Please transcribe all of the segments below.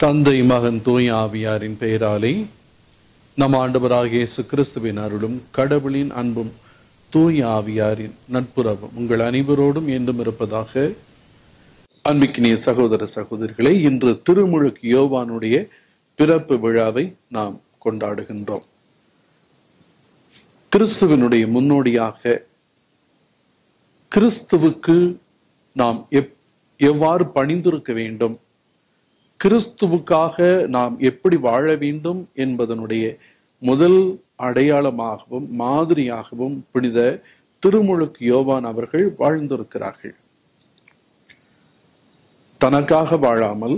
தந்தை மகன் தூய ஆவியாரின் பெயராலே நம் ஆண்டவராகிய இயேசு கிறிஸ்துவின் அருளும் கடவுளின் அன்பும் தூய ஆவியாரின் நட்புறவும் உங்கள் அனைவரோடும் என்றும் இருப்பதாக அன்பிக்கினிய சகோதர சகோதரிகளே இன்று திருமுழுக்கு யோவானுடைய பிறப்பு விழாவை நாம் கொண்டாடுகின்றோம் கிறிஸ்துவனுடைய முன்னோடியாக கிறிஸ்துவுக்கு நாம் எப் எவ்வாறு பணிந்திருக்க வேண்டும் கிறிஸ்துவுக்காக நாம் எப்படி வாழ வேண்டும் என்பதனுடைய முதல் அடையாளமாகவும் மாதிரியாகவும் புனித திருமுழுக்கு யோவான் அவர்கள் வாழ்ந்திருக்கிறார்கள் தனக்காக வாழாமல்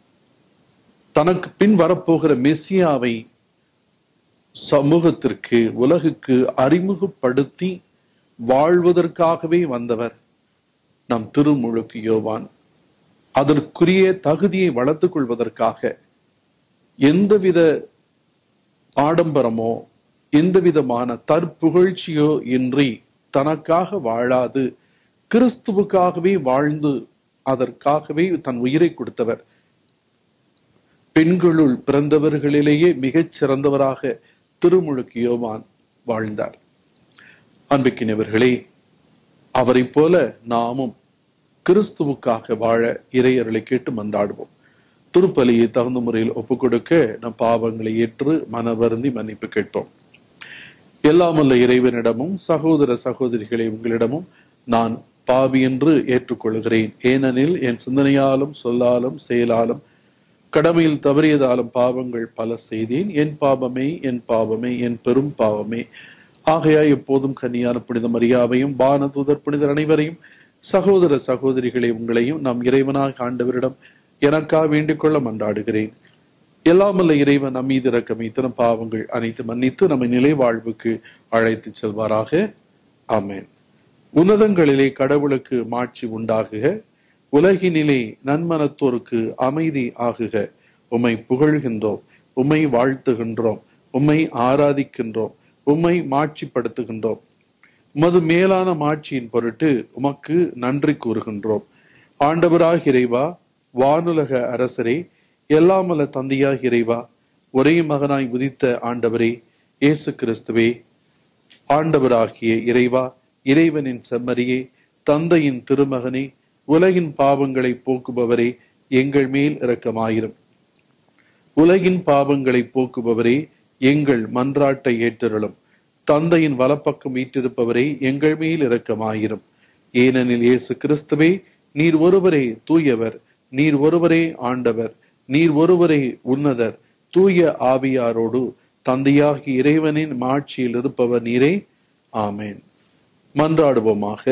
தனக்கு பின் வரப்போகிற மெஸ்ஸியாவை சமூகத்திற்கு உலகுக்கு அறிமுகப்படுத்தி வாழ்வதற்காகவே வந்தவர் நம் திருமுழுக்கு யோவான் அதற்குரிய தகுதியை வளர்த்துக் கொள்வதற்காக எந்தவித ஆடம்பரமோ எந்த விதமான தற்புகழ்ச்சியோ இன்றி தனக்காக வாழாது கிறிஸ்துவுக்காகவே வாழ்ந்து அதற்காகவே தன் உயிரை கொடுத்தவர் பெண்களுள் பிறந்தவர்களிலேயே மிகச் சிறந்தவராக திருமுழுக்கு யோவான் வாழ்ந்தார் அன்பிக்கினவர்களே அவரை போல நாமும் கிறிஸ்துவுக்காக வாழ இறையர்களை கேட்டு மன்றாடுவோம் திருப்பலியை தகுந்த முறையில் ஒப்புக் கொடுக்க நம் பாவங்களை ஏற்று மனவருந்தி மன்னிப்பு கேட்போம் எல்லாமல்ல இறைவனிடமும் சகோதர சகோதரிகளை உங்களிடமும் நான் பாவி என்று ஏற்றுக்கொள்கிறேன் ஏனெனில் என் சிந்தனையாலும் சொல்லாலும் செயலாலும் கடமையில் தவறியதாலும் பாவங்கள் பல செய்தேன் என் பாவமே என் பாவமே என் பெரும் பாவமே ஆகையா எப்போதும் கன்னியான புனித மரியாவையும் வான தூதர் புனிதர் அனைவரையும் சகோதர சகோதரிகளை உங்களையும் நம் இறைவனாக ஆண்டவரிடம் எனக்காக வேண்டிக் கொள்ள மன்றாடுகிறேன் எல்லாமல்ல இறைவன் நம் மீது இறக்கம் இத்தனம் பாவங்கள் அனைத்து மன்னித்து நம்மை நிலை வாழ்வுக்கு அழைத்து செல்வாராக ஆமேன் உன்னதங்களிலே கடவுளுக்கு மாட்சி உண்டாகுக உலகினிலே நன்மனத்தோருக்கு அமைதி ஆகுக உம்மை புகழ்கின்றோம் உம்மை வாழ்த்துகின்றோம் உம்மை ஆராதிக்கின்றோம் உம்மை மாட்சிப்படுத்துகின்றோம் உமது மேலான மாட்சியின் பொருட்டு உமக்கு நன்றி கூறுகின்றோம் ஆண்டவராக இறைவா வானுலக அரசரே எல்லாமல்ல தந்தையாக இறைவா ஒரே மகனாய் உதித்த ஆண்டவரே இயேசு கிறிஸ்துவே ஆண்டவராகிய இறைவா இறைவனின் செம்மறியே தந்தையின் திருமகனே உலகின் பாவங்களை போக்குபவரே எங்கள் மேல் இரக்கமாயிரும் உலகின் பாவங்களை போக்குபவரே எங்கள் மன்றாட்டை ஏற்றருளும் தந்தையின் வலப்பக்கம் வீற்றிருப்பவரே எங்கள் மேல் இரக்கமாயிரும் ஏனெனில் இயேசு கிறிஸ்துவே நீர் ஒருவரே தூயவர் நீர் ஒருவரே ஆண்டவர் நீர் ஒருவரே உன்னதர் தூய ஆவியாரோடு தந்தையாகி இறைவனின் மாட்சியில் இருப்பவர் நீரே ஆமேன் மன்றாடுவோமாக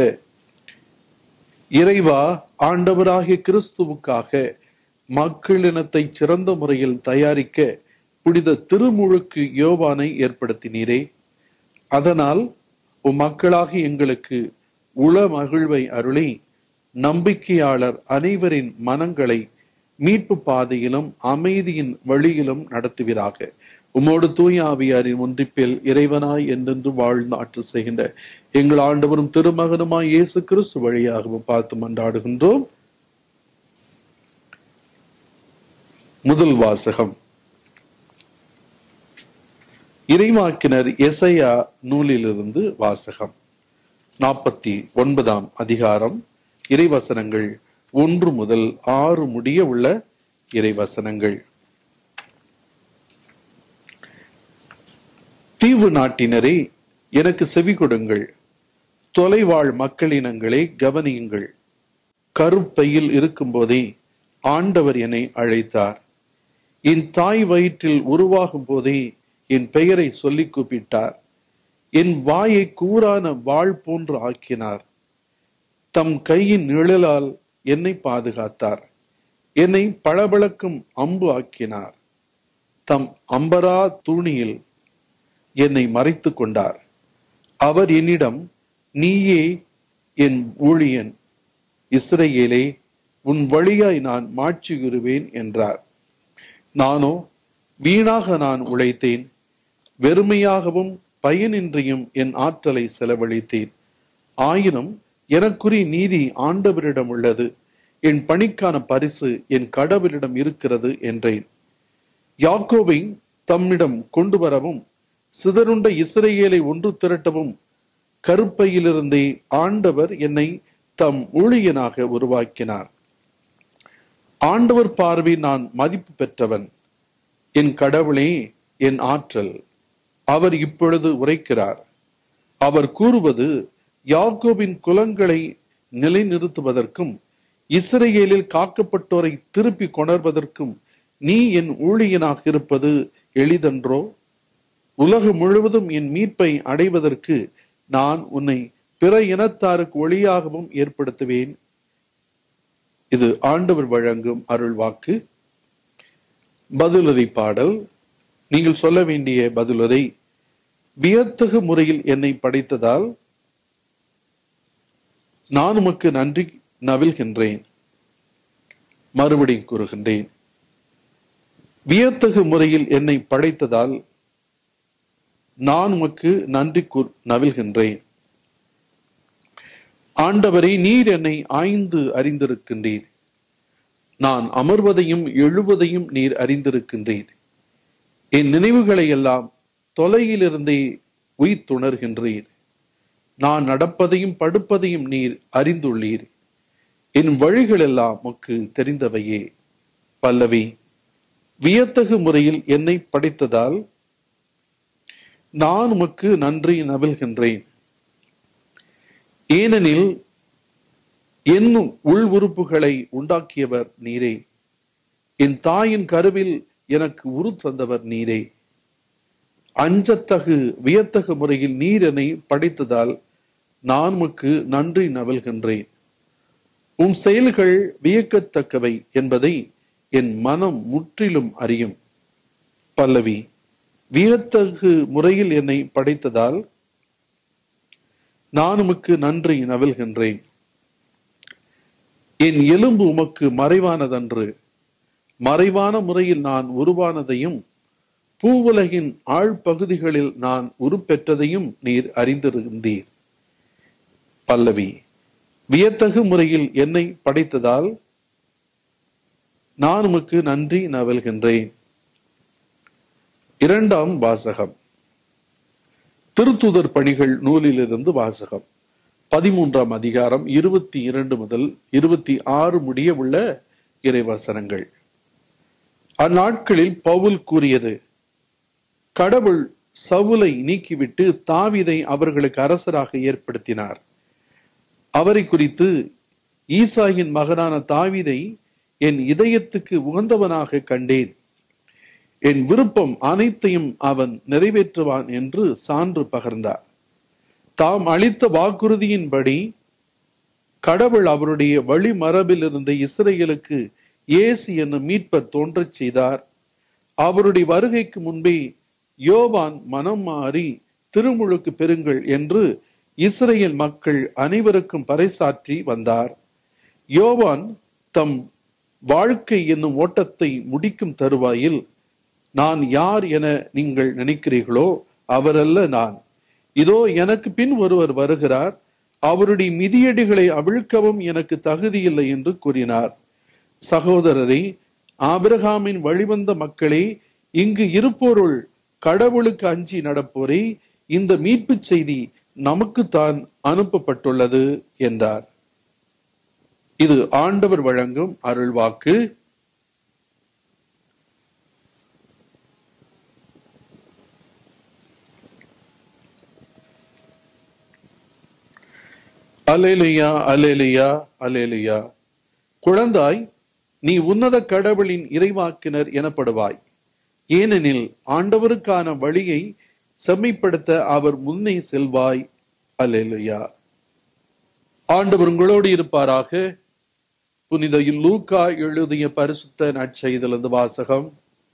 இறைவா ஆண்டவராகிய கிறிஸ்துவுக்காக மக்களினத்தை சிறந்த முறையில் தயாரிக்க புனித திருமுழுக்கு யோவானை ஏற்படுத்தினீரே அதனால் உம் மக்களாகி எங்களுக்கு உள மகிழ்வை அருளி நம்பிக்கையாளர் அனைவரின் மனங்களை மீட்பு பாதையிலும் அமைதியின் வழியிலும் நடத்துவீராக உமோடு தூய ஆவியாரின் ஒன்றிப்பில் இறைவனாய் என்றென்று வாழ்ந்து ஆட்சி செய்கின்ற எங்கள் ஆண்டவரும் திருமகனுமாய் இயேசு கிறிஸ்து வழியாகவும் பார்த்து மன்றாடுகின்றோம் முதல் வாசகம் இறைவாக்கினர் எசையா நூலிலிருந்து வாசகம் நாற்பத்தி ஒன்பதாம் அதிகாரம் இறைவசனங்கள் ஒன்று முதல் ஆறு முடிய உள்ள இறைவசனங்கள் தீவு நாட்டினரே எனக்கு செவி கொடுங்கள் தொலைவாழ் மக்களினங்களே கவனியுங்கள் கருப்பையில் இருக்கும்போதே ஆண்டவர் என்னை அழைத்தார் என் தாய் வயிற்றில் உருவாகும் போதே என் பெயரை சொல்லி கூப்பிட்டார் என் வாயை கூரான வாழ் போன்று ஆக்கினார் தம் கையின் நிழலால் என்னை பாதுகாத்தார் என்னை பளபளக்கும் அம்பு ஆக்கினார் தம் அம்பரா தூணியில் என்னை மறைத்து கொண்டார் அவர் என்னிடம் நீயே என் ஊழியன் இஸ்ரேலே உன் வழியாய் நான் மாட்சியுறுவேன் என்றார் நானோ வீணாக நான் உழைத்தேன் வெறுமையாகவும் பயனின்றியும் என் ஆற்றலை செலவழித்தேன் ஆயினும் எனக்குரிய நீதி ஆண்டவரிடம் உள்ளது என் பணிக்கான பரிசு என் கடவுளிடம் இருக்கிறது என்றேன் யாக்கோவை தம்மிடம் கொண்டு வரவும் சிதறுண்ட இஸ்ரேலை ஒன்று திரட்டவும் கருப்பையிலிருந்தே ஆண்டவர் என்னை தம் ஊழியனாக உருவாக்கினார் ஆண்டவர் பார்வை நான் மதிப்பு பெற்றவன் என் கடவுளே என் ஆற்றல் அவர் இப்பொழுது உரைக்கிறார் அவர் கூறுவது யாக்கோபின் குலங்களை நிலைநிறுத்துவதற்கும் இஸ்ரேலில் காக்கப்பட்டோரை திருப்பி கொணர்வதற்கும் நீ என் ஊழியனாக இருப்பது எளிதன்றோ உலகம் முழுவதும் என் மீட்பை அடைவதற்கு நான் உன்னை பிற இனத்தாருக்கு ஒளியாகவும் ஏற்படுத்துவேன் இது ஆண்டவர் வழங்கும் அருள் வாக்கு பதிலுரை பாடல் நீங்கள் சொல்ல வேண்டிய பதிலுரை வியத்தகு முறையில் என்னை படைத்ததால் நான் உமக்கு நன்றி நவில்கின்றேன் மறுபடியும் கூறுகின்றேன் வியத்தகு முறையில் என்னை படைத்ததால் நான் உமக்கு நன்றி கூர் நவில்கின்றேன் ஆண்டவரை நீர் என்னை ஆய்ந்து அறிந்திருக்கின்றீர் நான் அமர்வதையும் எழுவதையும் நீர் அறிந்திருக்கின்றீர் என் நினைவுகளை எல்லாம் தொலையிலிருந்தே உய்த்துணர்கின்றீர் நான் நடப்பதையும் படுப்பதையும் நீர் அறிந்துள்ளீர் என் வழிகள் எல்லாம் உமக்கு தெரிந்தவையே பல்லவி வியத்தகு முறையில் என்னை படைத்ததால் நான் உமக்கு நன்றி நவில்கின்றேன் ஏனெனில் என் உள் உறுப்புகளை உண்டாக்கியவர் நீரே என் தாயின் கருவில் எனக்கு உரு தந்தவர் நீரே அஞ்சத்தகு வியத்தகு முறையில் நீர் என்னை படைத்ததால் நான் உமக்கு நன்றி நவல்கின்றேன் உன் செயல்கள் வியக்கத்தக்கவை என்பதை என் மனம் முற்றிலும் அறியும் பல்லவி வியத்தகு முறையில் என்னை படைத்ததால் நான் உமக்கு நன்றி நவல்கின்றேன் என் எலும்பு உமக்கு மறைவானதன்று மறைவான முறையில் நான் உருவானதையும் பூவுலகின் ஆழ்பகுதிகளில் நான் உருப்பெற்றதையும் நீர் அறிந்திருந்தீர் பல்லவி வியத்தகு முறையில் என்னை படைத்ததால் நான் உமக்கு நன்றி நவல்கின்றேன் இரண்டாம் வாசகம் திருத்துதர் பணிகள் நூலிலிருந்து வாசகம் பதிமூன்றாம் அதிகாரம் இருபத்தி இரண்டு முதல் இருபத்தி ஆறு முடிய உள்ள இறைவசனங்கள் அந்நாட்களில் பவுல் கூறியது கடவுள் சவுலை நீக்கிவிட்டு தாவிதை அவர்களுக்கு அரசராக ஏற்படுத்தினார் அவரை குறித்து ஈசாயின் மகனான தாவிதை என் இதயத்துக்கு உகந்தவனாக கண்டேன் என் விருப்பம் அனைத்தையும் அவன் நிறைவேற்றுவான் என்று சான்று பகர்ந்தார் தாம் அளித்த வாக்குறுதியின்படி கடவுள் அவருடைய வழிமரபில் இருந்த இஸ்ரேலுக்கு இயேசு என்னும் மீட்பர் தோன்றச் செய்தார் அவருடைய வருகைக்கு முன்பே யோவான் மனம் மாறி திருமுழுக்கு பெறுங்கள் என்று இஸ்ரேல் மக்கள் அனைவருக்கும் பறைசாற்றி வந்தார் யோவான் தம் வாழ்க்கை என்னும் ஓட்டத்தை முடிக்கும் தருவாயில் நான் யார் என நீங்கள் நினைக்கிறீர்களோ அவரல்ல நான் இதோ எனக்கு பின் ஒருவர் வருகிறார் அவருடைய மிதியடிகளை அவிழ்க்கவும் எனக்கு தகுதியில்லை என்று கூறினார் சகோதரரை ஆபிரகாமின் வழிவந்த மக்களே இங்கு இருப்போருள் கடவுளுக்கு அஞ்சி நடப்போரே இந்த மீட்பு செய்தி நமக்குத்தான் அனுப்பப்பட்டுள்ளது என்றார் இது ஆண்டவர் வழங்கும் அருள்வாக்கு அலேலியா அலேலியா அலேலியா குழந்தாய் நீ உன்னத கடவுளின் இறைவாக்கினர் எனப்படுவாய் ஏனெனில் ஆண்டவருக்கான வழியை செம்மைப்படுத்த அவர் முன்னே செல்வாய் அலேலுயா ஆண்டவர் உங்களோடு இருப்பாராக புனித லூக்கா எழுதிய பரிசுத்த நற்செய்திலிருந்து வாசகம்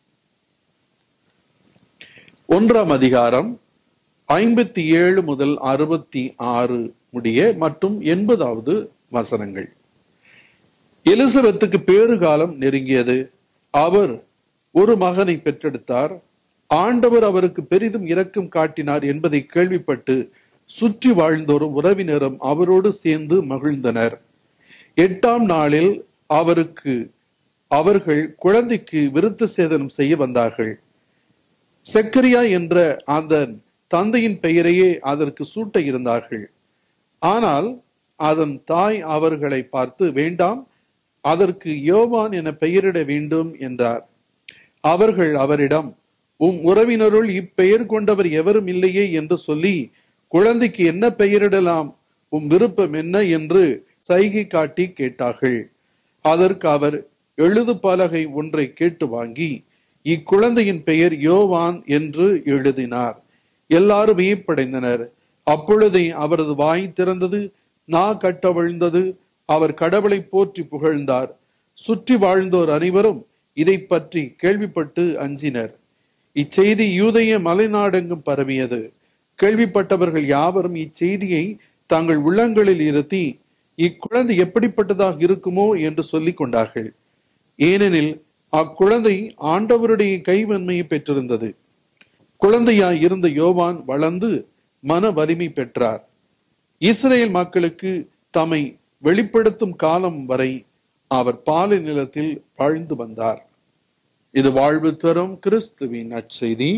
ஒன்றாம் அதிகாரம் ஐம்பத்தி ஏழு முதல் அறுபத்தி ஆறு முடிய மற்றும் எண்பதாவது வசனங்கள் எலிசபெத்துக்கு பேறுகாலம் நெருங்கியது அவர் ஒரு மகனை பெற்றெடுத்தார் ஆண்டவர் அவருக்கு பெரிதும் இரக்கம் காட்டினார் என்பதை கேள்விப்பட்டு சுற்றி வாழ்ந்தோரும் உறவினரும் அவரோடு சேர்ந்து மகிழ்ந்தனர் எட்டாம் நாளில் அவருக்கு அவர்கள் குழந்தைக்கு விருத்த சேதனம் செய்ய வந்தார்கள் செக்கரியா என்ற அந்த தந்தையின் பெயரையே அதற்கு சூட்ட இருந்தார்கள் ஆனால் அதன் தாய் அவர்களை பார்த்து வேண்டாம் அதற்கு யோவான் என பெயரிட வேண்டும் என்றார் அவர்கள் அவரிடம் உம் உறவினருள் இப்பெயர் கொண்டவர் எவரும் இல்லையே என்று சொல்லி குழந்தைக்கு என்ன பெயரிடலாம் உம் விருப்பம் என்ன என்று சைகை காட்டி கேட்டார்கள் அதற்கு அவர் எழுது பலகை ஒன்றை கேட்டு வாங்கி இக்குழந்தையின் பெயர் யோவான் என்று எழுதினார் எல்லாரும் வியப்படைந்தனர் அப்பொழுதே அவரது வாய் திறந்தது நா கட்டவிழ்ந்தது அவர் கடவுளை போற்றி புகழ்ந்தார் சுற்றி வாழ்ந்தோர் அனைவரும் இதை பற்றி கேள்விப்பட்டு அஞ்சினர் இச்செய்தி யூதய மலைநாடெங்கும் பரவியது கேள்விப்பட்டவர்கள் யாவரும் இச்செய்தியை தங்கள் உள்ளங்களில் இருத்தி இக்குழந்தை எப்படிப்பட்டதாக இருக்குமோ என்று சொல்லிக் கொண்டார்கள் ஏனெனில் அக்குழந்தை ஆண்டவருடைய கைவன்மையை பெற்றிருந்தது குழந்தையாய் இருந்த யோவான் வளர்ந்து மன வலிமை பெற்றார் இஸ்ரேல் மக்களுக்கு தம்மை வெளிப்படுத்தும் காலம் வரை அவர் பாலை நிலத்தில் வாழ்ந்து வந்தார் இது வாழ்வு தரும் கிறிஸ்துவின் நற்செய்தி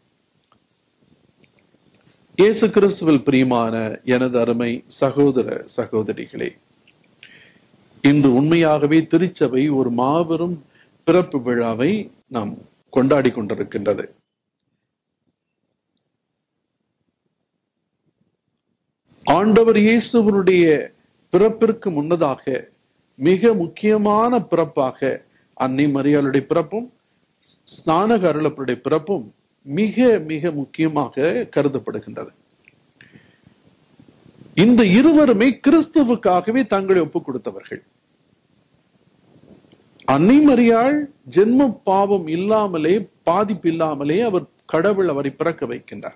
இயேசு கிறிஸ்துவில் பிரியமான எனது அருமை சகோதர சகோதரிகளே இன்று உண்மையாகவே திருச்சபை ஒரு மாபெரும் பிறப்பு விழாவை நாம் கொண்டாடி கொண்டிருக்கின்றது ஆண்டவர் இயேசுவனுடைய பிறப்பிற்கு முன்னதாக மிக முக்கியமான பிறப்பாக அன்னை மரியாளுடைய பிறப்பும் ஸ்நானக அருளப்பருடைய பிறப்பும் மிக மிக முக்கியமாக கருதப்படுகின்றது இந்த இருவருமே கிறிஸ்துவுக்காகவே தங்களை ஒப்புக் கொடுத்தவர்கள் அன்னை மரியாள் ஜென்ம பாவம் இல்லாமலே பாதிப்பு இல்லாமலே அவர் கடவுள் அவரை பிறக்க வைக்கின்றார்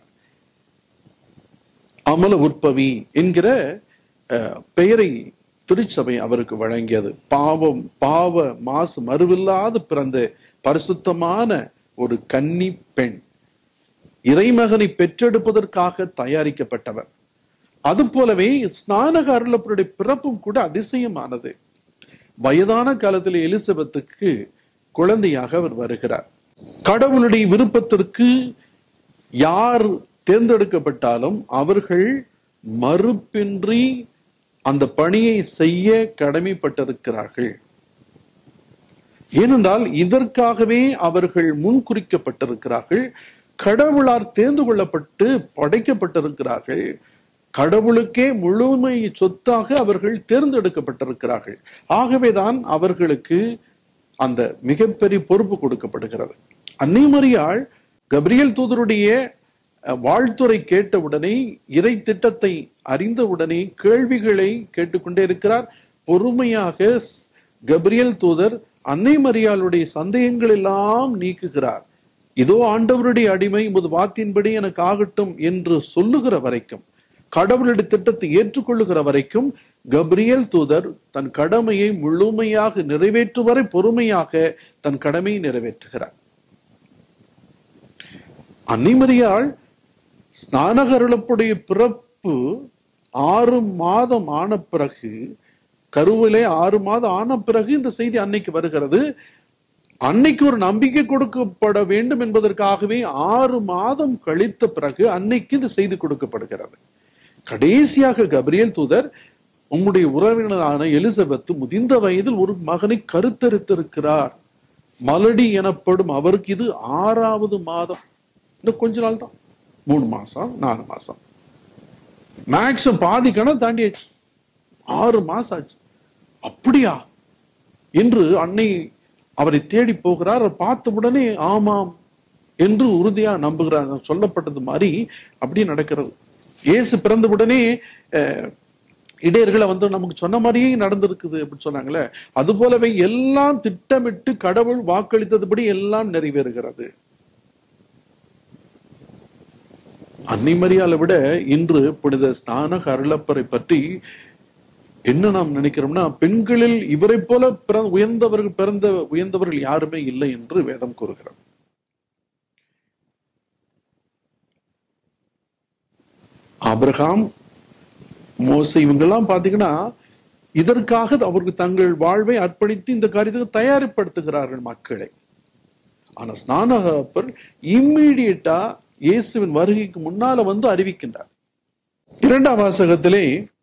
அமல உற்பவி என்கிற அஹ், பெயரை திருச்சபை அவருக்கு வழங்கியது பாவம் பாவ மாசு மறுவில்லாது பிறந்த பரிசுத்தமான ஒரு கன்னி பெண் இறைமகனை பெற்றெடுப்பதற்காக தயாரிக்கப்பட்டவர் அது போலவே ஸ்நானக அருளப்பருடைய பிறப்பும் கூட அதிசயமானது வயதான காலத்தில் எலிசபெத்துக்கு குழந்தையாக அவர் வருகிறார் கடவுளுடைய விருப்பத்திற்கு யார் தேர்ந்தெடுக்கப்பட்டாலும் அவர்கள் மறுப்பின்றி அந்த பணியை செய்ய கடமைப்பட்டிருக்கிறார்கள் ஏனென்றால் இதற்காகவே அவர்கள் முன்குறிக்கப்பட்டிருக்கிறார்கள் கடவுளால் தேர்ந்து கொள்ளப்பட்டு படைக்கப்பட்டிருக்கிறார்கள் கடவுளுக்கே முழுமை சொத்தாக அவர்கள் தேர்ந்தெடுக்கப்பட்டிருக்கிறார்கள் ஆகவேதான் அவர்களுக்கு அந்த மிகப்பெரிய பொறுப்பு கொடுக்கப்படுகிறது அன்னை மரியாள் கப்ரியல் தூதருடைய அஹ், வாழ்த்துரை கேட்டவுடனே இறை திட்டத்தை அறிந்தவுடனே கேள்விகளை கேட்டுக்கொண்டே இருக்கிறார் பொறுமையாக ஸ்- கப்ரியல் தூதர் அன்னை மரியாளுடைய சந்தேகங்கள் எல்லாம் நீக்குகிறார் இதோ ஆண்டவருடைய அடிமை உமது வாக்கின்படி எனக்கு ஆகட்டும் என்று சொல்லுகிற வரைக்கும் கடவுளுடைய திட்டத்தை ஏற்றுக்கொள்ளுகிற வரைக்கும் கப்ரியல் தூதர் தன் கடமையை முழுமையாக நிறைவேற்றும் வரை பொறுமையாக தன் கடமையை நிறைவேற்றுகிறார் அன்னிமரியாள் ஸ்நானகருளப்புடைய பிறப்பு ஆறு மாதம் ஆன பிறகு கருவிலே ஆறு மாதம் ஆன பிறகு இந்த செய்தி அன்னைக்கு வருகிறது அன்னைக்கு ஒரு நம்பிக்கை கொடுக்கப்பட வேண்டும் என்பதற்காகவே ஆறு மாதம் கழித்த பிறகு அன்னைக்கு இந்த செய்தி கொடுக்கப்படுகிறது கடைசியாக கப்ரியல் தூதர் உம்முடைய உறவினரான எலிசபெத் முதிர்ந்த வயதில் ஒரு மகனை கருத்தரித்திருக்கிறார் மலடி எனப்படும் அவருக்கு இது ஆறாவது மாதம் இன்னும் கொஞ்ச நாள் தான் மூணு மாசம் நாலு மாசம் மேக்ஸிமம் பாதி கணம் தாண்டியாச்சு ஆறு மாசம் ஆச்சு அப்படியா என்று அன்னை அவரை தேடி போகிறார் அவர் பார்த்த உடனே ஆமாம் என்று உறுதியா நம்புகிறார் சொல்லப்பட்டது மாதிரி அப்படியே நடக்கிறது இயேசு பிறந்த உடனே அஹ், இடையர்களை வந்து நமக்கு சொன்ன மாதிரியே நடந்திருக்குது அப்படின்னு சொன்னாங்களே அது போலவே எல்லாம் திட்டமிட்டு கடவுள் வாக்களித்ததுபடி எல்லாம் நிறைவேறுகிறது அன்னை மரியாதை விட இன்று புனித ஸ்நானக அருளப்பரை பற்றி என்ன நாம் நினைக்கிறோம்னா பெண்களில் இவரை போல பிற- உயர்ந்தவர்கள் பிறந்த உயர்ந்தவர்கள் யாருமே இல்லை என்று வேதம் கூறுகிறது ஆபிரகாம் மோசை இவங்கெல்லாம் பாத்தீங்கன்னா இதற்காக அவர்கள் தங்கள் வாழ்வை அர்ப்பணித்து இந்த காரியத்துக்கு தயாரிப்படுத்துகிறார்கள் மக்களை ஆனா ஸ்நானகப்பர் இம்மீடியட்டா இயேசுவின் வருகைக்கு முன்னால வந்து அறிவிக்கின்றார் இரண்டாம் வாசகத்திலே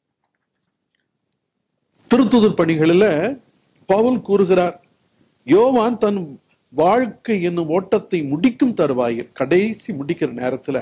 திருத்துதர் பணிகளில் பவுல் கூறுகிறார் யோவான் தன் வாழ்க்கை என்னும் ஓட்டத்தை முடிக்கும் தருவாயில் கடைசி முடிக்கிற நேரத்துல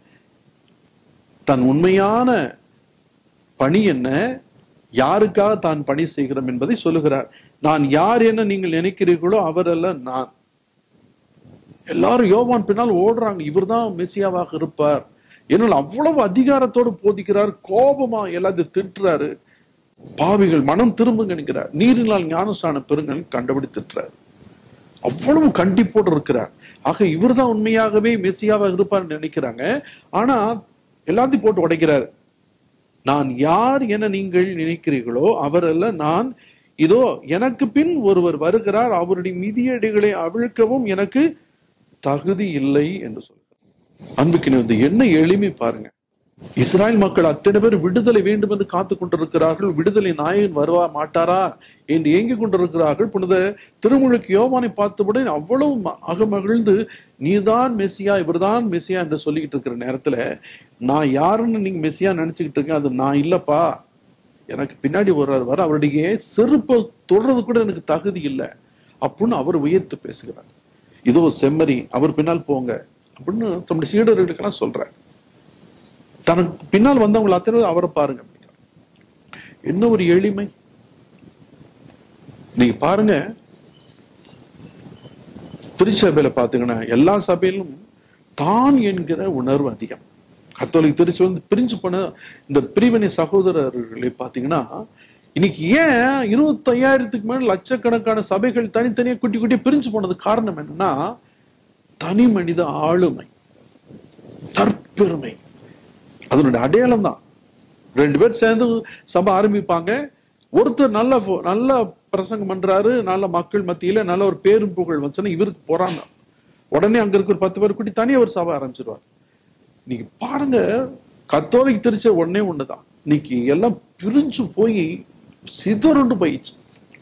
தன் உண்மையான பணி என்ன யாருக்காக தான் பணி செய்கிறோம் என்பதை சொல்லுகிறார் நான் யார் என நீங்கள் நினைக்கிறீர்களோ அவரல்ல நான் எல்லாரும் யோவான் பின்னால் ஓடுறாங்க இவர்தான் மெசியாவாக இருப்பார் என்னால் அவ்வளவு அதிகாரத்தோடு போதிக்கிறார் கோபமா எல்லாத்தையும் திட்டுறாரு பாவிகள் மனம் திரும்புங்க நினைக்கிறார் நீரினால் ஞானஸ்தான பெருங்கள் கண்டுபிடி திட்டுறாரு அவ்வளவு கண்டிப்போடு இருக்கிறார் ஆக இவர்தான் உண்மையாகவே மெசியாவாக இருப்பார் நினைக்கிறாங்க ஆனா எல்லாத்தையும் போட்டு உடைக்கிறார் நான் யார் என நீங்கள் நினைக்கிறீர்களோ அவரல்ல நான் இதோ எனக்கு பின் ஒருவர் வருகிறார் அவருடைய மிதியடிகளை அவிழ்க்கவும் எனக்கு தகுதி இல்லை என்று சொல்கிறார் அன்புக்கு வந்து என்ன எளிமை பாருங்க இஸ்ராயல் மக்கள் அத்தனை பேர் விடுதலை வேண்டும் என்று காத்துக் கொண்டிருக்கிறார்கள் விடுதலை நாயகன் வருவா மாட்டாரா என்று ஏங்கிக் கொண்டிருக்கிறார்கள் புனித திருமுழுக்கு யோவானை பார்த்தவுடன் அவ்வளவு ம- அகமகிழ்ந்து நீதான் மெஸ்ஸியா இவர்தான் மெஸ்ஸியா என்று சொல்லிக்கிட்டு இருக்கிற நேரத்துல நான் யாருன்னு நீங்க மெஸ்ஸியா நினைச்சுக்கிட்டு இருக்கேன் அது நான் இல்லப்பா எனக்கு பின்னாடி ஒரு வர அவருடைய செருப்பை தொடர்றது கூட எனக்கு தகுதி இல்லை அப்படின்னு அவர் உயர்த்து பேசுகிறார் இதோ செம்மறி அவர் பின்னால் போங்க அப்படின்னு தம்முடைய சீடர்களுக்கெல்லாம் சொல்றார் தனக்கு பின்னால் வந்தவங்களை அத்தனை பேரும் அவரை பாருங்க அப்படிங்கிறார். என்ன ஒரு எளிமை நீங்க பாருங்க திருச்சபையில பாத்தீங்கன்னா எல்லா சபையிலும் தான் என்கிற உணர்வு அதிகம் கத்தோலிக் திருச்சி வந்து பிரிஞ்சு போன இந்த பிரிவினை சகோதரர்களை பாத்தீங்கன்னா இன்னைக்கு ஏன் இருபத்தையாயிரத்துக்கு மேல லட்சக்கணக்கான சபைகள் தனித்தனியா குட்டி குட்டி பிரிஞ்சு போனது காரணம் என்னன்னா தனி மனித ஆளுமை தற்பெருமை அதனுடைய அடையாளம் தான் ரெண்டு பேர் சேர்ந்து சபை ஆரம்பிப்பாங்க ஒருத்தர் நல்ல போ- நல்ல பிரசங்கம் பண்றாரு நல்ல மக்கள் மத்தியில நல்ல ஒரு பேரும் புகழ் வந்துச்சுன்னா இவருக்கு போறாங்க உடனே அங்க இருக்கிற பத்து பேர் கூட்டி தனியா ஒரு சபை ஆரம்பிச்சிருவார் நீங்க பாருங்க கத்தோலிக் திருச்ச ஒண்ணே ஒண்ணுதான் இன்னைக்கு எல்லாம் பிரிஞ்சு போய் சிதறுண்டு போயிடுச்சு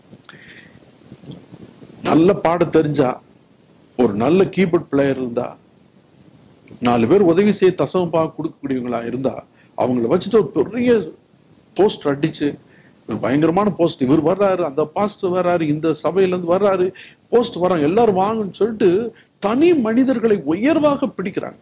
நல்ல பாட தெரிஞ்சா ஒரு நல்ல கீபோர்ட் பிளேயர் இருந்தா நாலு பேர் உதவி செய்ய தசவம் பா கொடுக்கக்கூடியவங்களா இருந்தா அவங்கள வச்சுட்டு ஒரு பெரிய போஸ்ட் அடிச்சு ஒரு பயங்கரமான போஸ்ட் இவர் வர்றாரு அந்த பாஸ்ட் வர்றாரு இந்த சபையில இருந்து வர்றாரு போஸ்ட் வராங்க எல்லாரும் வாங்கன்னு சொல்லிட்டு தனி மனிதர்களை உயர்வாக பிடிக்கிறாங்க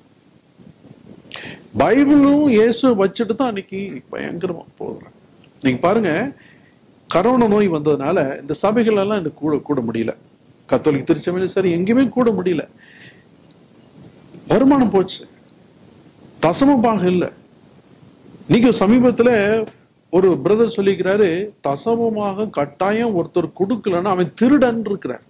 பைபிளும் இயேசு வச்சுட்டு தான் அன்னைக்கு பயங்கரமா போகிறாங்க நீங்க பாருங்க கரோனா நோய் வந்ததுனால இந்த சபைகள் எல்லாம் எனக்கு கூட கூட முடியல கத்தோலிக் திருச்சபையிலும் சரி எங்கேயுமே கூட முடியல வருமானம் போச்சு தசமபாக இல்ல நீங்க சமீபத்துல ஒரு பிரதர் சொல்லிக்கிறாரு தசமமாக கட்டாயம் ஒருத்தர் கொடுக்கலன்னா அவன் திருடன் இருக்கிறார்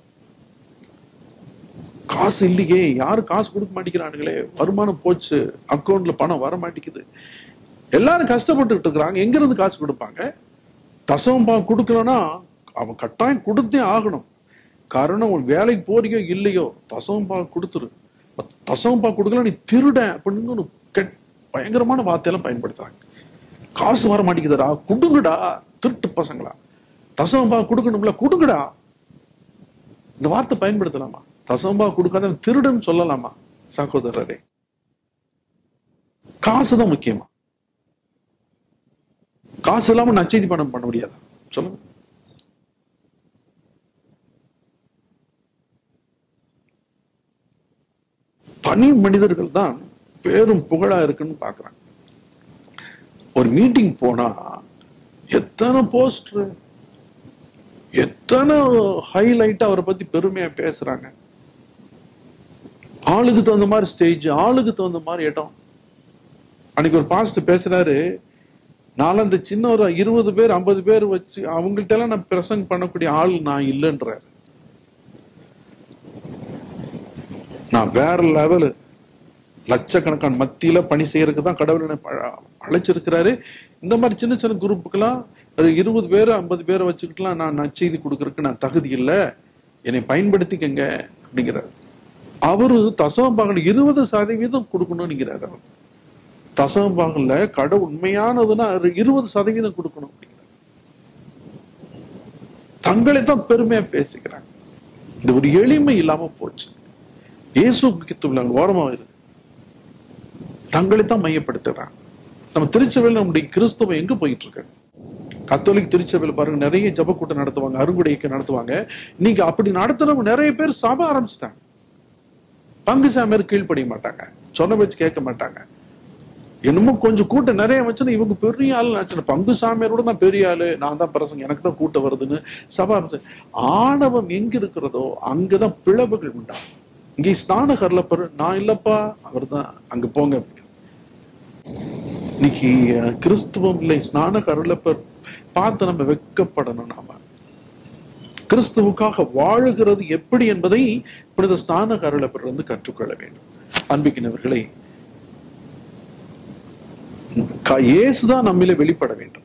காசு இல்லையே யாரும் காசு கொடுக்க மாட்டேங்கிறானுங்களே வருமானம் போச்சு அக்கௌண்ட்ல பணம் வர மாட்டேங்குது எல்லாரும் கஷ்டப்பட்டுட்டு இருக்கிறாங்க எங்க இருந்து காசு கொடுப்பாங்க தசமம் பா கொடுக்கலன்னா அவன் கட்டாயம் கொடுத்தே ஆகணும் காரணம் உன் வேலைக்கு போறியோ இல்லையோ தசமம் பா கொடுத்துரு தசமம் பா கொடுக்கல நீ திருடன் அப்படின்னு ஒரு கெட்- பயங்கரமான வார்த்தையெல்லாம் பயன்படுத்துறாங்க காசு வர மாட்டேங்குதுடா கொடுங்கடா திருட்டு பசங்களா தசமம் பா கொடுக்கணும்ல கொடுங்கடா இந்த வார்த்தை பயன்படுத்தலாமா தசம்பா கொடுக்காத திருடன் சொல்லலாமா சகோதரரே காசுதான் முக்கியமா காசு இல்லாம நச்செய்தி பணம் பண்ண முடியாதா சொல்லுங்க தனி மனிதர்கள் தான் பேரும் புகழா இருக்குன்னு பாக்குறாங்க ஒரு மீட்டிங் போனா எத்தனை போஸ்டர் எத்தனை ஹைலைட்டா அவரை பத்தி பெருமையா பேசுறாங்க ஆளுக்கு தகுந்த மாதிரி ஸ்டேஜ் ஆளுக்கு தகுந்த மாதிரி இடம் அன்னைக்கு ஒரு பாஸ்ட் பேசுறாரு நானும் அந்த சின்ன ஒரு இருபது பேர் ஐம்பது பேர் வச்சு அவங்கள்ட்ட எல்லாம் நான் பிரசங்க பண்ணக்கூடிய ஆள் நான் இல்லைன்றாரு நான் வேற லெவலு லட்சக்கணக்கான மத்தியில பணி செய்யறதுக்கு தான் கடவுள் என்னை ப- அழைச்சிருக்கிறாரு இந்த மாதிரி சின்ன சின்ன குரூப்புக்கெல்லாம் ஒரு இருபது பேர் ஐம்பது பேரை வச்சுக்கிட்டுலாம் நான் நற்செய்தி கொடுக்கறதுக்கு நான் தகுதி இல்லை என்னை பயன்படுத்திக்கங்க அப்படிங்கிறாரு அவரு தசவம் பாகல் இருபது சதவீதம் கொடுக்கணும்னுங்கிறாரு அவர் தசவம் பாகல்ல கடவுள் உண்மையானதுன்னா அது இருபது சதவீதம் கொடுக்கணும் அப்படிங்கிறார் தங்களை தான் பெருமையா பேசிக்கிறாங்க இது ஒரு எளிமை இல்லாம போச்சு இயேசு முக்கியத்துவம் ஓரமா இருக்கு தங்களை தான் மையப்படுத்துறாங்க நம்ம திருச்சபையில் நம்முடைய கிறிஸ்தவம் எங்க போயிட்டு இருக்கு கத்தோலிக் திருச்சபையில் பாருங்க நிறைய ஜப கூட்டம் நடத்துவாங்க அருங்குடைக்கு நடத்துவாங்க நீங்க அப்படி நடத்துறவங்க நிறைய பேர் சபை ஆரம்பிச்சிட்டாங்க பங்கு சாமியார் கீழ்ப்படிய மாட்டாங்க சொன்ன பேச்சு கேட்க மாட்டாங்க என்னமோ கொஞ்சம் கூட்டம் நிறைய வச்சுன்னா இவங்க பெரிய ஆள் நினைச்சு பங்கு சாமியாரோட தான் பெரிய ஆளு நான் தான் பிரசங்க எனக்கு தான் கூட்டம் வருதுன்னு சபா ஆணவம் எங்க இருக்கிறதோ அங்கதான் பிளவுகள் உண்டாகும் இங்கே ஸ்நான கரலப்பர் நான் இல்லப்பா அவர் தான் அங்க போங்க அப்படின்னு. இன்னைக்கு அஹ், கிறிஸ்துவம் இல்லை ஸ்நான கருளப்பர் பார்த்து நம்ம வெட்கப்படணும் நாம கிறிஸ்துவுக்காக வாழுகிறது எப்படி என்பதை புனித ஸ்நான கருளப்பர் வந்து கற்றுக்கொள்ள வேண்டும் அன்பிக்கினவர்களை க- இயேசுதான் நம்மிலே வெளிப்பட வேண்டும்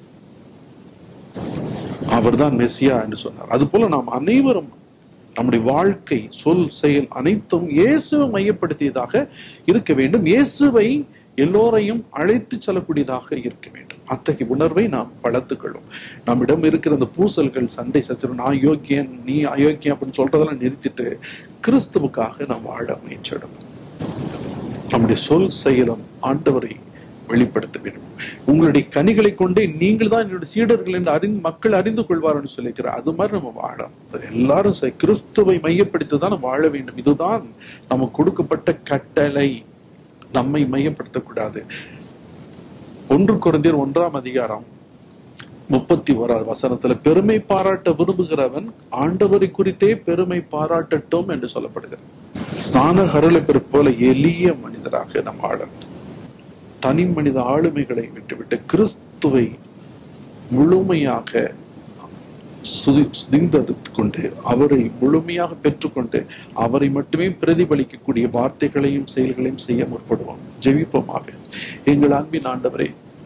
அவர்தான் மெஸ்ஸியா என்று சொன்னார் அது போல நாம் அனைவரும் நம்முடைய வாழ்க்கை சொல் செயல் அனைத்தும் இயேசுவை மையப்படுத்தியதாக இருக்க வேண்டும் இயேசுவை எல்லோரையும் அழைத்து செல்லக்கூடியதாக இருக்க வேண்டும் அத்தகைய உணர்வை நாம் வளர்த்துக்கொள்ளும் நம்மிடம் இருக்கிற அந்த பூசல்கள் சண்டை சச்சரவு நான் யோக்கியன் நீ அயோக்கியம் அப்படின்னு சொல்றதெல்லாம் நிறுத்திட்டு கிறிஸ்துவுக்காக நாம் வாழ முயற்சிடணும் நம்முடைய சொல் செயலும் ஆண்டவரை வெளிப்படுத்த வேண்டும் உங்களுடைய கனிகளை கொண்டே நீங்கள் தான் என்னுடைய சீடர்கள் என்று அறிந்து மக்கள் அறிந்து கொள்வார்னு சொல்லிக்கிறார் அது மாதிரி நம்ம வாழணும் எல்லாரும் சரி, கிறிஸ்துவை மையப்படுத்தி தான் நம்ம வாழ வேண்டும் இதுதான் நமக்கு கொடுக்கப்பட்ட கட்டளை நம்மை மையப்படுத்தக்கூடாது ஒன்று குறைந்தர் ஒன்றாம் அதிகாரம் முப்பத்தி ஓராவது வசனத்துல பெருமை பாராட்ட விரும்புகிறவன் ஆண்டவரை குறித்தே பெருமை பாராட்டட்டும் என்று சொல்லப்படுகிறது ஸ்நான கருளை போல எளிய மனிதராக நாம் ஆடணும் தனி மனித ஆளுமைகளை விட்டுவிட்டு கிறிஸ்துவை முழுமையாக சுதி- சுதிந்தெடுத்து கொண்டு அவரை முழுமையாக பெற்றுக்கொண்டு அவரை மட்டுமே பிரதிபலிக்கக்கூடிய வார்த்தைகளையும் செயல்களையும் செய்ய முற்படுவோம் ஜெபிப்போமாக எங்கள் அன்பின் ஆண்டவரே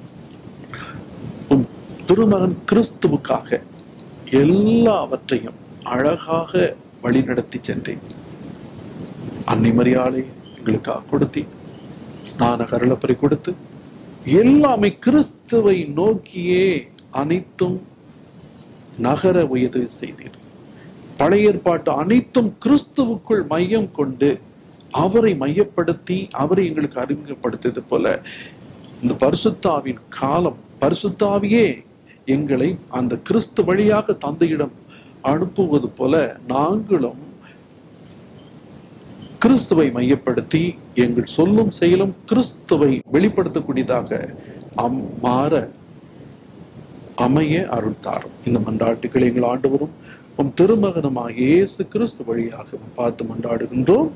உம் திருமகன் கிறிஸ்துவுக்காக எல்லாவற்றையும் அழகாக வழிநடத்தி சென்றேன் அன்னை மரியாதை எங்களுக்காக கொடுத்தி ஸ்நான கருளப்பறை கொடுத்து எல்லாமே கிறிஸ்துவை நோக்கியே அனைத்தும் நகர உயர்வு செய்தீர் பழைய ஏற்பாட்டு அனைத்தும் கிறிஸ்துவுக்குள் மையம் கொண்டு அவரை மையப்படுத்தி அவரை எங்களுக்கு அறிமுகப்படுத்தியது போல இந்த பரிசுத்தாவின் காலம் பரிசுத்தாவியே எங்களை அந்த கிறிஸ்து வழியாக தந்தையிடம் அனுப்புவது போல நாங்களும் கிறிஸ்துவை மையப்படுத்தி எங்கள் சொல்லும் செயலும் கிறிஸ்துவை வெளிப்படுத்தக்கூடியதாக அம் மாற அமைய அருள் தாரும் இந்த மன்றாட்டுக்களை எங்கள் ஆண்டவரும் உம் திருமகனுமாக இயேசு கிறிஸ்து வழியாக பார்த்து மன்றாடுகின்றோம்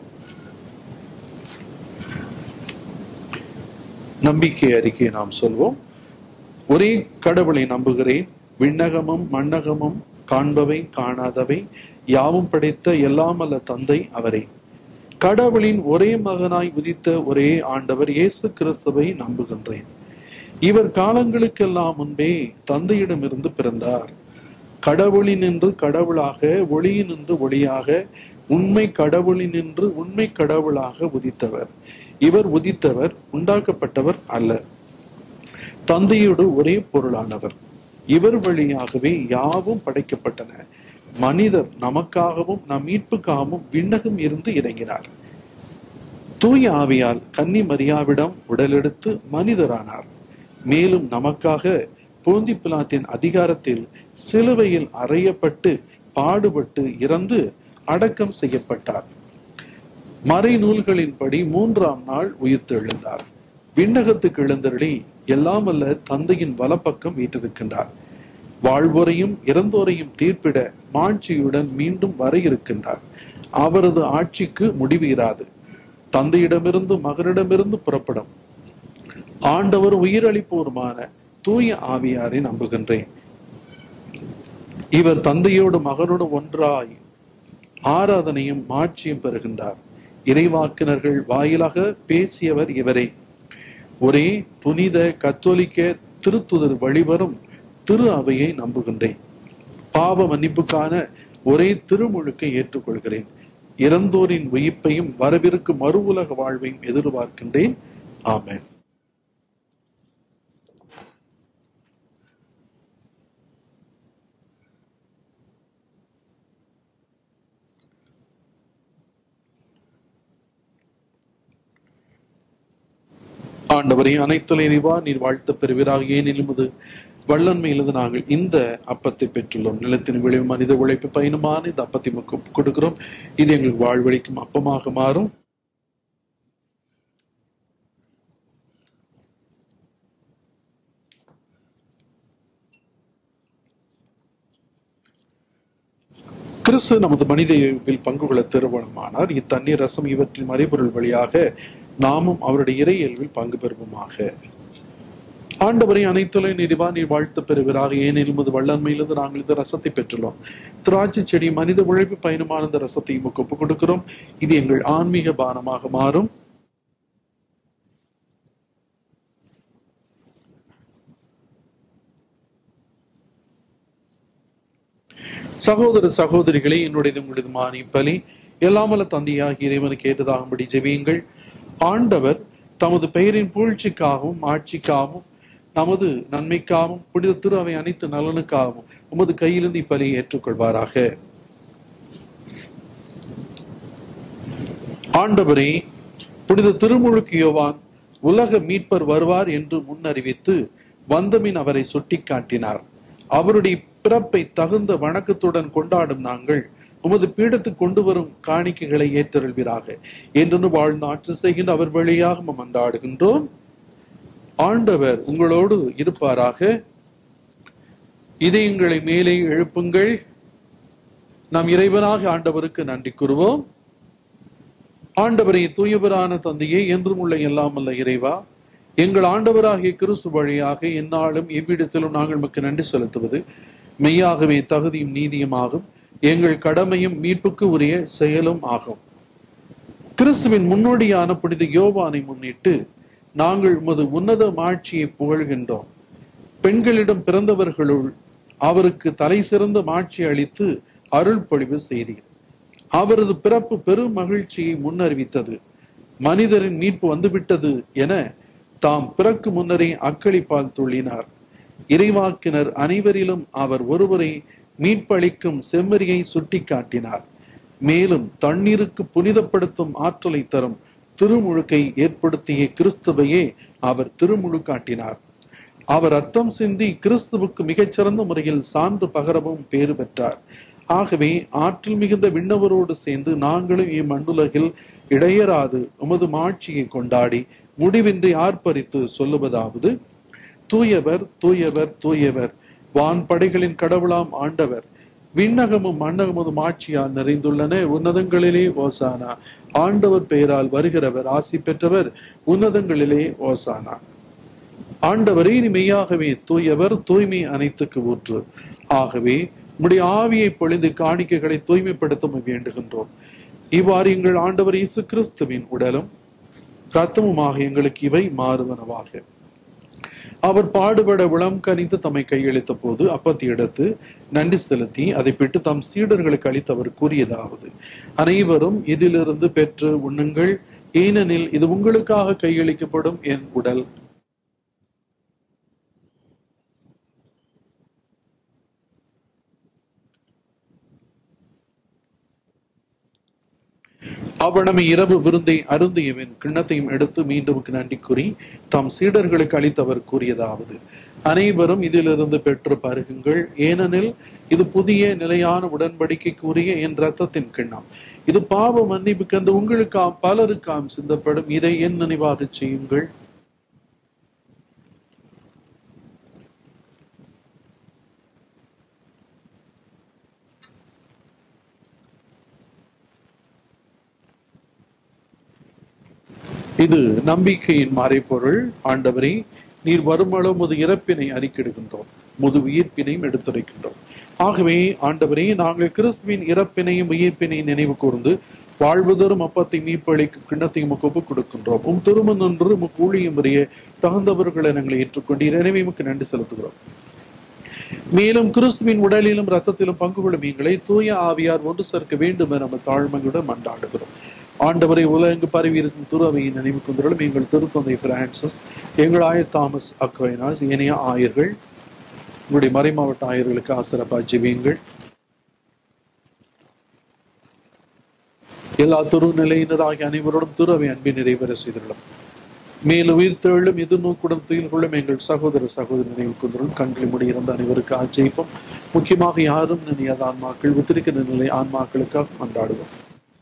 நம்பிக்கை அறிக்கையை நாம் சொல்வோம் ஒரே கடவுளை நம்புகிறேன் விண்ணகமும் மண்ணகமும் காண்பவை காணாதவை யாவும் படைத்த எல்லாமல்ல தந்தை அவரே கடவுளின் ஒரே மகனாய் உதித்த ஒரே ஆண்டவர் இயேசு கிறிஸ்துவை நம்புகின்றேன் இவர் காலங்களுக்கெல்லாம் முன்பே தந்தையிடமிருந்து பிறந்தார் கடவுளினின்று கடவுளாக ஒளியினின்று ஒளியாக உண்மை கடவுளினின்று உண்மை கடவுளாக உதித்தவர் இவர் உதித்தவர் உண்டாக்கப்பட்டவர் அல்ல தந்தையோடு ஒரே பொருளானவர் இவர் வழியாகவே யாவும் படைக்கப்பட்டன மனிதர் நமக்காகவும் நம் மீட்புக்காகவும் விண்ணகம் இருந்து இறங்கினார் தூய ஆவியால் கன்னி மரியாவிடம் உடலெடுத்து மனிதரானார் மேலும் நமக்காக போந்தி பிலாத்தின் அதிகாரத்தில் சிலுவையில் அறையப்பட்டு பாடுபட்டு இறந்து அடக்கம் செய்யப்பட்டார் மறை நூல்களின்படி மூன்றாம் நாள் உயிர்த்தெழுந்தார் விண்ணகத்துக்கு எழுந்தருளி எல்லாம் வல்ல தந்தையின் வலப்பக்கம் வீற்றிருக்கின்றார் வாழ்வோரையும் இறந்தோரையும் தீர்ப்பிட மாட்சியுடன் மீண்டும் வர இருக்கின்றார் அவரது ஆட்சிக்கு முடிவு இராது தந்தையிடமிருந்து மகனிடமிருந்து புறப்படும் ஆண்டவர் உயிரளிப்போருமான தூய ஆவியாரை நம்புகின்றேன் இவர் தந்தையோடு மகனோடு ஒன்றாய் ஆராதனையும் மாட்சியும் பெறுகின்றார் இறைவாக்கினர்கள் வாயிலாக பேசியவர் இவரே ஒரே புனித கத்தோலிக்க திருத்துதர் வழிவரும் திரு அவையை நம்புகின்றேன் பாவ மன்னிப்புக்கான ஒரே திருமுழுக்கை ஏற்றுக்கொள்கிறேன் இறந்தோரின் உயிர்ப்பையும் வரவிருக்கும் மறு உலக வாழ்வையும் எதிர்பார்க்கின்றேன் ஆமென் ஆண்டவரே அனைத்துல இறைவா நீர் வாழ்த்த பெறுவீராக ஏனெனிலும் இது வல்லன்மையிலிருந்து நாங்கள் இந்த அப்பத்தை பெற்றுள்ளோம் நிலத்தின் விளைவு மனித உழைப்பு பயணமான இந்த அப்பத்தை உமக்கு ஒப்புக் கொடுக்கிறோம் இது எங்களுக்கு வாழ்வழிக்கும் அப்பமாக மாறும் கிறிஸ்து நமது மனித இயல்பில் பங்கு கொள்ள திருமணமானார் இத்தண்ணீர் ரசம் இவற்றின் மறைபொருள் வழியாக நாமும் அவருடைய இறை இயல்பில் பங்கு பெறுவோமாக ஆண்டவரை அனைத்துலை நிறைவா நீர் வாழ்த்து பெறுவீராக ஏனெனில் முது வல்லன்மையிலிருந்து நாங்கள் இந்த ரசத்தை பெற்றுள்ளோம் திராட்சை செடி மனித உழைப்பு பயணமான இந்த ரசத்தை உமக்கு ஒப்புக் கொடுக்கிறோம் இது எங்கள் ஆன்மீக பானமாக மாறும் சகோதர சகோதரிகளே என்னுடையது உங்களுடையதுமான இப்பலி எல்லாமல்ல தந்தையாகிய இறைவனுக்கு ஏற்றதாகும்படி ஜெபியுங்கள் ஆண்டவர் தமது பெயரின் புகழ்ச்சிக்காகவும் ஆட்சிக்காகவும் நமது நன்மைக்காகவும் புனித திரு அவை அனைத்து நலனுக்காகவும் உமது கையிலிருந்து இப்பலியை ஏற்றுக்கொள்வாராக ஆண்டவரே புனித திருமுழுக்கு யோவான் உலக மீட்பர் வருவார் என்று முன்னறிவித்து வந்தமின் அவரை சுட்டிக்காட்டினார் அவருடைய பிறப்பை தகுந்த வணக்கத்துடன் கொண்டாடும் நாங்கள் உமது பீடத்துக்கு கொண்டு வரும் காணிக்கைகளை ஏற்றருள்வீராக என்று வாழ்ந்து ஆட்சி செய்கின்ற அவர் வழியாக நாம் மன்றாடுகின்றோம் ஆண்டவர் உங்களோடு இருப்பாராக இதயங்களை மேலே எழுப்புங்கள் நாம் இறைவனாக ஆண்டவருக்கு நன்றி கூறுவோம் ஆண்டவரை தூயவரான தந்தையே என்றும் உள்ள எல்லாம் அல்ல இறைவா எங்கள் ஆண்டவராகிய கிறிஸ்து வழியாக எந்நாளும் எவ்விடத்திலும் நாங்கள் மக்கு நன்றி செலுத்துவது மெய்யாகவே தகுதியும் நீதியுமாகும் எங்கள் கடமையும் மீட்புக்கு உரிய செயலும் ஆகும் கிறிஸ்துவின் முன்னோடியான புனித யோவானை முன்னிட்டு நாங்கள் உமது உன்னத மாட்சியை புகழ்கின்றோம் பெண்களிடம் பிறந்தவர்களுள் அவருக்கு தலை சிறந்த மாட்சி அளித்து அருள் பொழிவு செய்தீர் அவரது பிறப்பு பெரும் மகிழ்ச்சியை முன்னறிவித்தது மனிதரின் மீட்பு வந்துவிட்டது என தாம் பிறக்கு முன்னரே அக்களிப்பால் துள்ளினார் இறைவாக்கினர் அனைவரிலும் அவர் ஒருவரை மீட்பளிக்கும் செம்மறியை சுட்டிக்காட்டினார் மேலும் தண்ணீருக்கு புனிதப்படுத்தும் ஆற்றலை தரும் திருமுழுக்கை ஏற்படுத்திய கிறிஸ்துவையே அவர் திருமுழுக்காட்டினார் அவர் ரத்தம் சிந்தி கிறிஸ்துவுக்கு மிகச்சிறந்த முறையில் சான்று பகரவும் பேறு பெற்றார் ஆகவே ஆற்றல் மிகுந்த விண்ணவரோடு சேர்ந்து நாங்களும் இம்மண்ணுலகில் இடையராது உமது மாட்சியை கொண்டாடி முடிவின்றி ஆர்ப்பரித்து சொல்லுவதாவது தூயவர் தூயவர் தூயவர் வான் படைகளின் கடவுளாம் ஆண்டவர் விண்ணகமும் மண்ணகமும் ஆட்சியால் நிறைந்துள்ளன உன்னதங்களிலே ஓசானா ஆண்டவர் பெயரால் வருகிறவர் ஆசி பெற்றவர் உன்னதங்களிலே ஓசானா ஆண்டவரே நீ மெய்யாகவே தூயவர் தூய்மை அனைத்துக்கு ஊற்று ஆகவே உம்முடைய ஆவியை பொழிந்து காணிக்கைகளை தூய்மைப்படுத்த வேண்டுகின்றோம் இவ்வாறு எங்கள் ஆண்டவர் இயேசு கிறிஸ்துவின் உடலும் ரத்தமுமாக எங்களுக்கு இவை மாறுவனவாக அவர் பாடுபட உளம் கனிந்து தம்மை கையளித்த போது அப்பத்தை எடுத்து நன்றி செலுத்தி அதை பெற்று தம் சீடர்களுக்கு அளித்து அவர் கூறியதாவது அனைவரும் இதிலிருந்து பெற்று உண்ணுங்கள் ஏனெனில் இது உங்களுக்காக கையளிக்கப்படும் என் உடல் அவனமை இரவு விருந்தை அருந்தியவன் கிண்ணத்தையும் எடுத்து மீண்டும் நன்றி கூறி தம் சீடர்களுக்கு அளித்தவர் கூறியதாவது அனைவரும் இதிலிருந்து பெற்று பருகுங்கள் ஏனெனில் இது புதிய நிலையான உடன்படிக்கைக்குரிய என் ரத்தத்தின் கிண்ணம் இது பாவ மன்னிப்புக்கு அந்த உங்களுக்காம் பலருக்காம் சிந்தப்படும் இதை என் நினைவாக செய்யுங்கள் இது நம்பிக்கையின் மறைப்பொருள் ஆண்டவரே நீர் வருமளவு முது இறப்பினை அறிக்கிடுகின்றோம் முது உயிர்ப்பினையும் எடுத்துரைக்கின்றோம் ஆகவே ஆண்டவரே நாங்கள் கிறிஸ்துவின் இறப்பினையும் உயிர்ப்பினையும் நினைவு கூர்ந்து வாழ்வுதரும் அப்பத்தை மீட்பளிக்கும் கிண்ணத்தையும் ஒப்புக் கொடுக்கின்றோம் உம் திருமண் என்று உம் ஊழியம் முறைய தகுந்தவர்களை நாங்கள் ஏற்றுக்கொண்டீர் எனவே உமக்கு நன்றி செலுத்துகிறோம் மேலும் கிறிஸ்துவின் உடலிலும் ரத்தத்திலும் பங்கு கொள்ளும் எங்களை தூய ஆவியார் ஒன்று சேர்க்க வேண்டும் என நம்ம தாழ்மையுடன் மன்றாடுகிறோம் ஆண்டவரை உலகங்கு பரவி இருக்கும் துறவையின் நினைவு கொண்டுள்ள எங்கள் திருத்தந்தை பிரான்சிஸ் எங்கள் ஆயர் தாமஸ் அக்வைனாஸ் ஏனைய ஆயர்கள் உங்களுடைய மறைமாவட்ட ஆயர்களுக்கு ஆசிரப்பா ஜெபியுங்கள் எல்லா துருநிலையினராகிய அனைவரோடும் துறவை அன்பின் நிறைவேற செய்துள்ளோம் மேல் உயிர்த்தெழும் எதிர்நோக்குடன் துயில் கொள்ளும் எங்கள் சகோதர சகோதரி நினைவுக்குந்தரும் கண்களை முடியிருந்த அனைவருக்கு ஆச்சரிப்போம் முக்கியமாக யாரும் நினையாத ஆன்மாக்கள் உத்திரிக்கிற நிலை ஆன்மாக்களுக்காக கொண்டாடுவோம்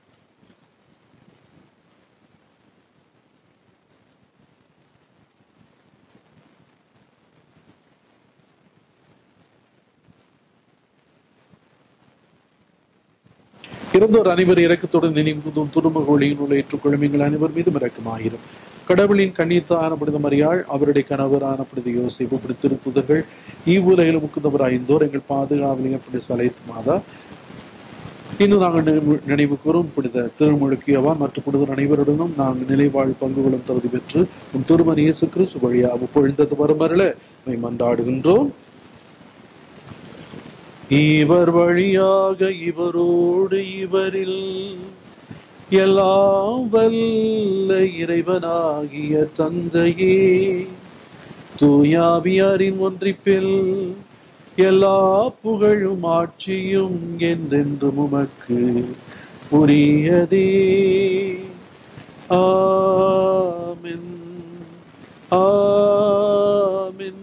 இறந்தோர் அனைவர் இறக்கத்துடன் நினைவுதும் துடும்பகோழியின் உள்ள ஏற்றுக்கொள்ளும் எங்கள் அனைவர் மீதும் இறக்கமாயிரும் கடவுளின் கண்ணீத்தான புனித மரியாள் அவருடைய கணவரான புனித யோசிப்பு இப்படி திருத்துதர்கள் இவ்வுலகில் முக்குந்தவராய்ந்தோர் எங்கள் பாதுகாவலையும் அப்படி சலைத்து மாதா இன்னும் நாங்கள் நினைவு- நினைவு கூறும் புனித திருமுழுக்கியவா மற்ற புனிதர் அனைவருடனும் நாங்கள் நிலைவாழ் பங்குகளும் தகுதி பெற்று உன் திருமணி இயேசு கிறிஸ்து வழியாக பொழுந்தது வருமரல மை மன்றாடுகின்றோம் இவர் வழியாக இவரோடு இவரில் எல்லாம் வல்ல இறைவனாகிய தந்தையே தூயாவியாரின் ஒன்றிப்பில் எல்லா புகழும் ஆட்சியும் என்றென்றும் உமக்கு உரியதே ஆமென் ஆமென்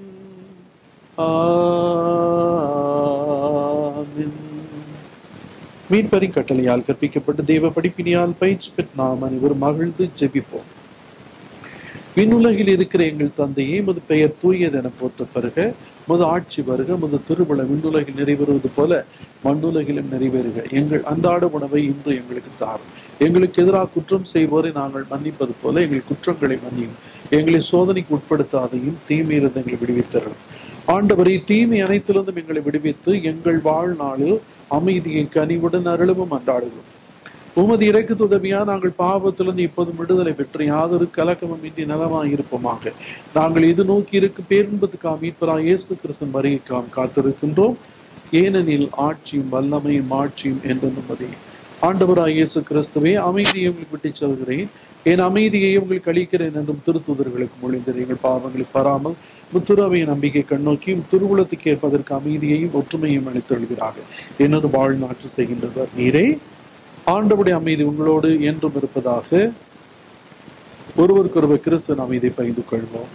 ஆமென் மீன்பரி கட்டளையால் கற்பிக்கப்பட்ட தெய்வ படிப்பினியால் பயிற்சி பெற்ற நாம் அனைவரும் மகிழ்ந்து ஜெபிப்போம் விண்ணுலகில் இருக்கிற எங்கள் தந்தையே மது பெயர் தூயது என போற்ற பிறக மது ஆட்சி வருக மது திருவிழா விண்ணுலகில் நிறைவேறுவது போல மண்ணுலகிலும் நிறைவேறுக எங்கள் அன்றாட உணவை இன்று எங்களுக்கு தாரும் எங்களுக்கு எதிராக குற்றம் செய்வோரை நாங்கள் மன்னிப்பது போல எங்கள் குற்றங்களை மன்னியும் எங்களை சோதனைக்கு உட்படுத்தாதையும் தீமையிலிருந்து எங்களை விடுவித்தரணும் ஆண்டவரை தீமை அனைத்திலிருந்தும் எங்களை விடுவித்து எங்கள் வாழ்நாளில் அமைதியை கனிவுடன் அருளவும் அன்றாடுகிறோம் உமது இறக்கு உதவியா நாங்கள் பாவத்திலிருந்து இப்போதும் விடுதலை பெற்று யாதொரு கலக்கமும் இன்றி நலமாய் இருப்போமாக நாங்கள் இது நோக்கி இருக்கு பேரின்பத்துக்காக மீட்பரா இயேசு கிறிஸ்தன் வருகைக்காம் காத்திருக்கின்றோம் ஏனெனில் ஆட்சியும் வல்லமையும் ஆட்சியும் என்று நிம்மதி ஆண்டவராய் இயேசு கிறிஸ்துவே அமைதியை உங்களுக்கு விட்டுச் செல்கிறேன் என் அமைதியை உங்களுக்கு அளிக்கிறேன் என்றும் திருத்துதர்களுக்கு மொழிந்தது எங்கள் பாவங்களை பராமல் முத்துராவையின் நம்பிக்கை கண்ணோக்கியும் திருவுளத்துக்கு ஏற்பதற்கு அமைதியையும் ஒற்றுமையும் அளித்தொள்கிறார்கள் என்னொரு வாழ்நாட்சி செய்கின்றவர் நீரே ஆண்டவுடைய அமைதி உங்களோடு என்றும் இருப்பதாக ஒருவருக்கொருவர் கிறிஸ்தன் அமைதி பகிர்ந்து கொள்வோம்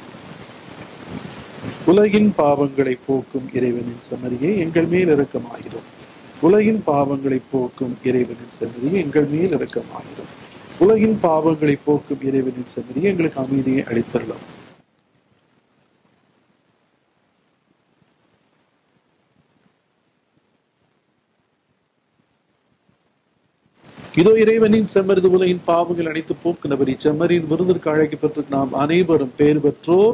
உலகின் பாவங்களை போக்கும் இறைவனின் செம்மறியே எங்கள் மேல் இரக்கமாயிரும் உலகின் பாவங்களை போக்கும் இறைவனின் செம்மறியே எங்கள் மேல் இரக்கமாயிரும் உலகின் பாவங்களை போக்கும் இறைவனின் செம்மறியே எங்களுக்கு அமைதியை அளித்தரலாம் இதோ இறைவனின் செம்மறிது உலகின் பாவங்கள் அனைத்து போக்குனவர் இச்செம்மறியின் விருந்திற்கு அழைக்கப்பட்டு நாம் அனைவரும் பேர் பெற்றோர்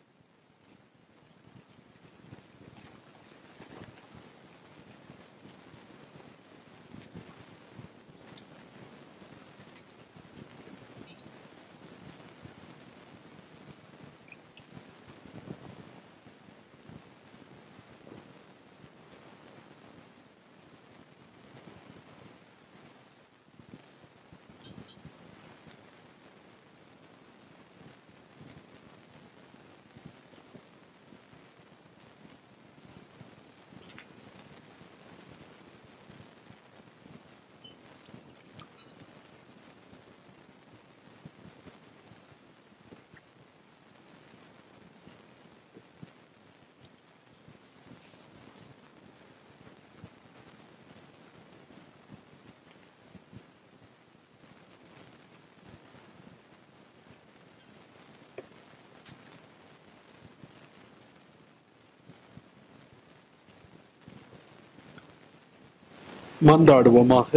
மன்றாடுவோமாக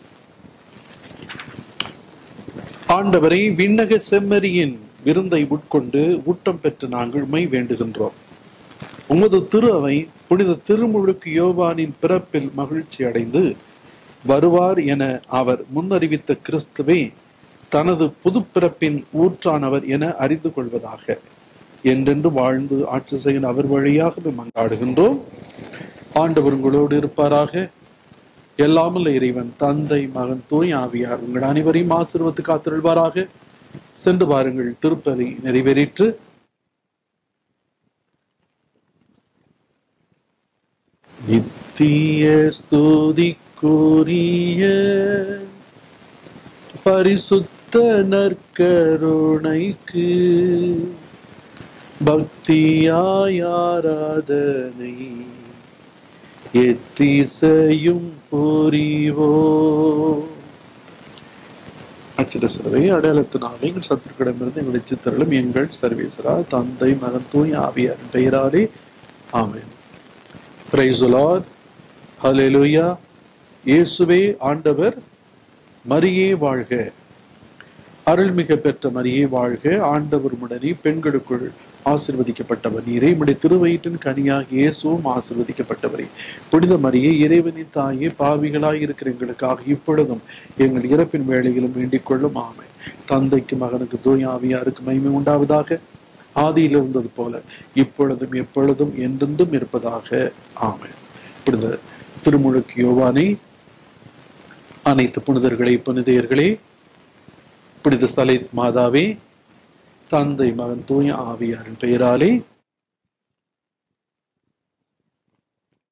ஆண்டவரை விண்ணக செம்மறியின் விருந்தை உட்கொண்டு ஊட்டம் பெற்று நாங்கள் உம்மை வேண்டுகின்றோம் உமது திரு அவை புனித திருமுழுக்கு யோவானின் பிறப்பில் மகிழ்ச்சி அடைந்து வருவார் என அவர் முன்னறிவித்த கிறிஸ்துவே தனது புதுப்பிறப்பின் ஊற்றானவர் என அறிந்து கொள்வதாக என்றென்று வாழ்ந்து ஆட்சி செய்யும் அவர் வழியாக மன்றாடுகின்றோம் ஆண்டவர் உங்களோடு இருப்பாராக எல்லாமல்ல இறைவன் தந்தை மகன் தூய் ஆவியார் உங்கள் அனைவரையும் ஆசீர்வத்து காத்திருள்வாராக சென்று பாருங்கள் திருப்பதி நிறைவேறிற்று நித்திய ஸ்துதிக்குரிய பரிசுத்த நற்கருணைக்கு பக்தியாய் ஆராதனை எத்திசையும் புரிவோ அச்சிட சிலுவை அடையாளத்தினாலே எங்கள் சத்துருக்கிடமிருந்து எங்களை சித்தரலும் எங்கள் சர்வேசரா தந்தை மகன் தூய் ஆவியாரின் பெயராலே ஆமென் பிரைஸ் லார்ட் ஹalleluya இயேசுவே ஆண்டவர் மரியே வாழ்க அருள்மிக பெற்ற மரியே வாழ்க ஆண்டவர் முடனி பெண்களுக்குள் ஆசிர்வதிக்கப்பட்டவர் நீரே உடைய திருவயிற்றின் கனியாக இயேசுவும் ஆசிர்வதிக்கப்பட்டவரே புனித மரியே இறைவனின் தாயே பாவிகளாய் இருக்கிற எங்களுக்காக இப்பொழுதும் எங்கள் இறப்பின் வேளையிலும் வேண்டிக் கொள்ளும் ஆமை தந்தைக்கு மகனுக்கு தூய ஆவியாருக்கு மகிமை உண்டாவதாக ஆதியில் இருந்தது போல இப்பொழுதும் எப்பொழுதும் என்றென்றும் இருப்பதாக ஆமை புனித திருமுழுக்கு யோவானை அனைத்து புனிதர்களை புனிதையர்களே புனித சலைத் மாதாவே தந்தை மகன் தூய ஆவியாரின் பெயராலே